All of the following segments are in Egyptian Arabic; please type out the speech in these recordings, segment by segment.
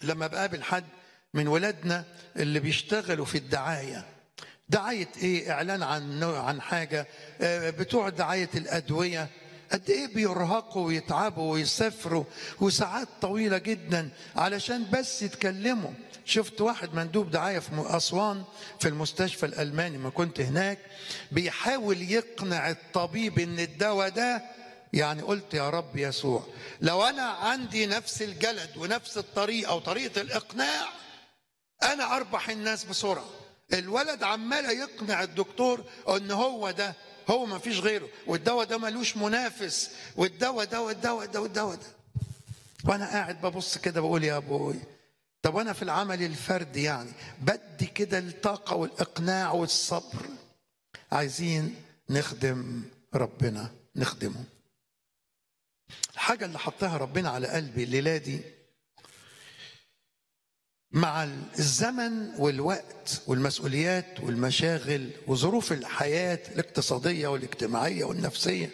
لما بقابل حد من ولادنا اللي بيشتغلوا في الدعايه دعايه ايه اعلان عن عن حاجه آه، بتوع دعايه الادويه قد ايه بيرهقوا ويتعبوا ويسافروا وساعات طويله جدا علشان بس يتكلموا شفت واحد مندوب دعايه في اسوان في المستشفى الالماني ما كنت هناك بيحاول يقنع الطبيب ان الدواء ده يعني قلت يا رب يسوع لو انا عندي نفس الجلد ونفس الطريقه وطريقه الاقناع انا اربح الناس بسرعه الولد عمال يقنع الدكتور ان هو ده هو ما فيش غيره والدواء ده ملوش منافس والدواء ده والدواء ده والدواء ده وانا قاعد ببص كده بقول يا ابوي طب وانا في العمل الفردي يعني بدي كده الطاقه والاقناع والصبر عايزين نخدم ربنا نخدمه الحاجه اللي حطها ربنا على قلبي الليله دي مع الزمن والوقت والمسؤوليات والمشاغل وظروف الحياة الاقتصادية والاجتماعية والنفسية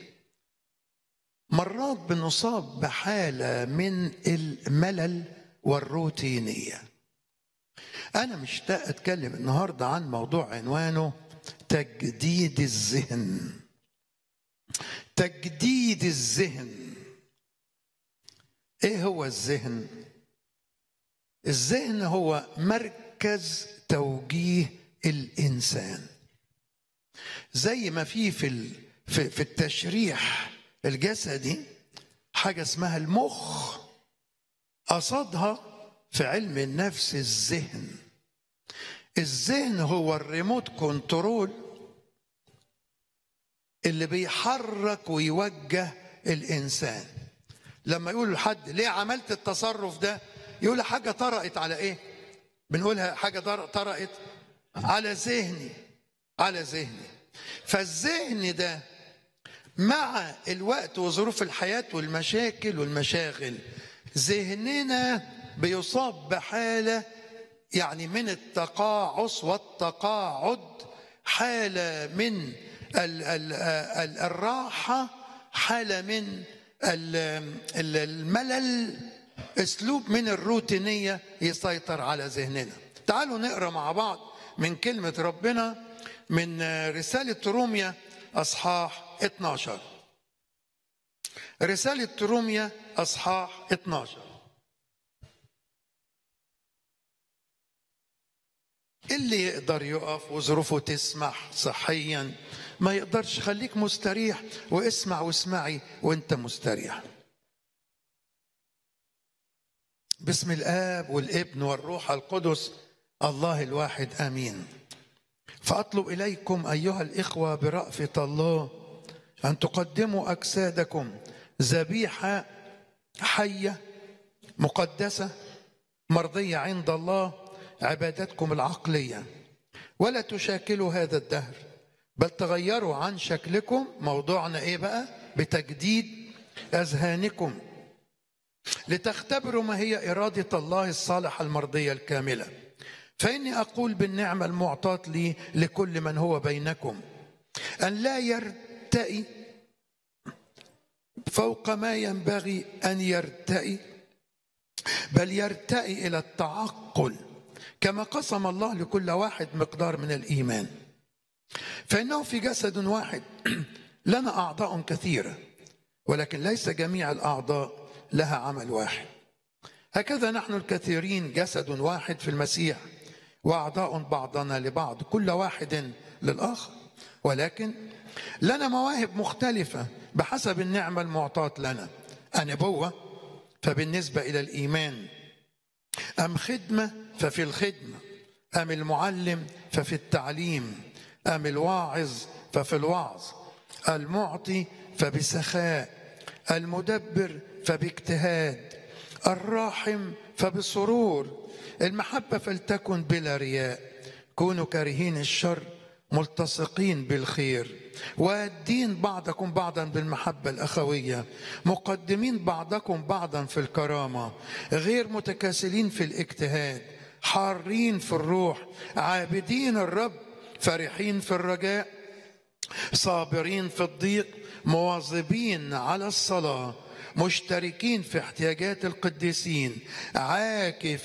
مرات بنصاب بحالة من الملل والروتينية أنا مشتاق أتكلم النهاردة عن موضوع عنوانه تجديد الذهن تجديد الذهن ايه هو الذهن الذهن هو مركز توجيه الانسان زي ما في في ال- في في التشريح الجسدي حاجه اسمها المخ قصدها في علم النفس الذهن الذهن هو الريموت كنترول اللي بيحرك ويوجه الانسان لما يقول لحد ليه عملت التصرف ده يقول حاجه طرقت على ايه بنقولها حاجه طر- طرقت على ذهني على ذهني فالذهن ده مع الوقت وظروف الحياه والمشاكل والمشاغل ذهننا بيصاب بحاله يعني من التقاعس والتقاعد حاله من ال ال ال الراحه حاله من ال ال الملل اسلوب من الروتينيه يسيطر على ذهننا تعالوا نقرا مع بعض من كلمه ربنا من رساله روميا اصحاح 12 رساله روميا اصحاح 12 اللي يقدر يقف وظروفه تسمح صحيا ما يقدرش خليك مستريح واسمع واسمعي وانت مستريح باسم الاب والابن والروح القدس الله الواحد امين فاطلب اليكم ايها الاخوه برافه الله ان تقدموا اجسادكم ذبيحه حيه مقدسه مرضيه عند الله عبادتكم العقليه ولا تشاكلوا هذا الدهر بل تغيروا عن شكلكم موضوعنا ايه بقى بتجديد اذهانكم لتختبروا ما هي اراده الله الصالحه المرضيه الكامله فاني اقول بالنعمه المعطاه لي لكل من هو بينكم ان لا يرتئي فوق ما ينبغي ان يرتئي بل يرتئي الى التعقل كما قسم الله لكل واحد مقدار من الايمان فانه في جسد واحد لنا اعضاء كثيره ولكن ليس جميع الاعضاء لها عمل واحد هكذا نحن الكثيرين جسد واحد في المسيح واعضاء بعضنا لبعض كل واحد للاخر ولكن لنا مواهب مختلفه بحسب النعمه المعطاه لنا النبوه فبالنسبه الى الايمان ام خدمه ففي الخدمه ام المعلم ففي التعليم ام الواعظ ففي الوعظ المعطي فبسخاء المدبر فباجتهاد الراحم فبسرور المحبه فلتكن بلا رياء كونوا كارهين الشر ملتصقين بالخير وادين بعضكم بعضا بالمحبه الاخويه مقدمين بعضكم بعضا في الكرامه غير متكاسلين في الاجتهاد حارين في الروح عابدين الرب فرحين في الرجاء صابرين في الضيق مواظبين على الصلاه مشتركين في احتياجات القديسين عاكفين